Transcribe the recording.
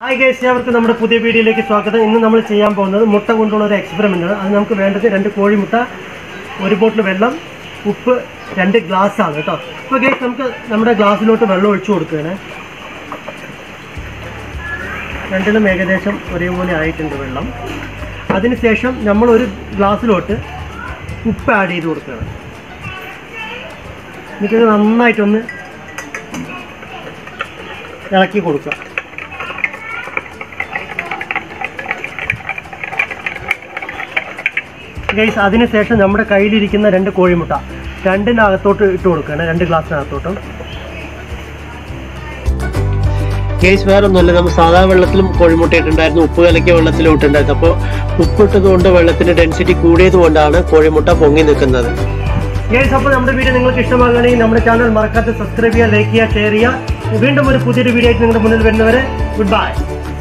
hi guys അവർക്ക് നമ്മുടെ പുതിയ വീഡിയോയിലേക്ക് സ്വാഗതം ഇന്ന് നമ്മൾ ചെയ്യാൻ പോകുന്നത് മുട്ട കൊണ്ടുള്ള ഒരു എക്സ്പെരിമെൻ്റ് ആണ് അത് നമുക്ക് വേണ്ടത് രണ്ട് കോഴിമുട്ട ഒരു ബോട്ടിൽ വെള്ളം ഉപ്പ് രണ്ട് ഗ്ലാസ് ആണ് കേട്ടോ അപ്പോൾ ഗൈസ് നമുക്ക് നമ്മുടെ ഗ്ലാസ്സിലോട്ട് വെള്ളം ഒഴിച്ചു കൊടുക്കുകയാണ് രണ്ടിലും ഏകദേശം ഒരേപോലെ ആയിട്ടുണ്ട് വെള്ളം അതിനുശേഷം നമ്മൾ ഒരു ഗ്ലാസ്സിലോട്ട് ഉപ്പ് ആഡ് ചെയ്ത് കൊടുക്കുകയാണ് എന്നിട്ട് നന്നായിട്ടൊന്ന് ഇളക്കി കൊടുക്കുക ഗൈസ് അതിനുശേഷം നമ്മുടെ കയ്യിലിരിക്കുന്ന രണ്ട് കോഴിമുട്ട രണ്ടിനകത്തോട്ട് ഇട്ട് കൊടുക്കണം രണ്ട് ഗ്ലാസ്സിനകത്തോട്ടും കേസ് വേറെ ഒന്നുമല്ല നമ്മൾ സാധാ വെള്ളത്തിലും കോഴിമുട്ട ഇട്ടുണ്ടായിരുന്നു ഉപ്പ് കലക്കിയ വെള്ളത്തിലും ഇട്ടുണ്ടായിരുന്നു അപ്പോൾ ഉപ്പിട്ടത് കൊണ്ട് വെള്ളത്തിന്റെ ഡെൻസിറ്റി കൂടിയത് കൊണ്ടാണ് കോഴിമുട്ട പൊങ്ങി നിൽക്കുന്നത് ഗേസ് അപ്പോൾ നമ്മുടെ വീഡിയോ നിങ്ങൾക്ക് ഇഷ്ടമാകുകയാണെങ്കിൽ നമ്മുടെ ചാനൽ മറക്കാതെ സബ്സ്ക്രൈബ് ചെയ്യുക ലൈക്ക് ചെയ്യുക ഷെയർ ചെയ്യുക വീണ്ടും ഒരു പുതിയൊരു വീഡിയോ ആയിട്ട് നിങ്ങളുടെ മുന്നിൽ വരുന്നവരെ ഗുഡ് ബൈ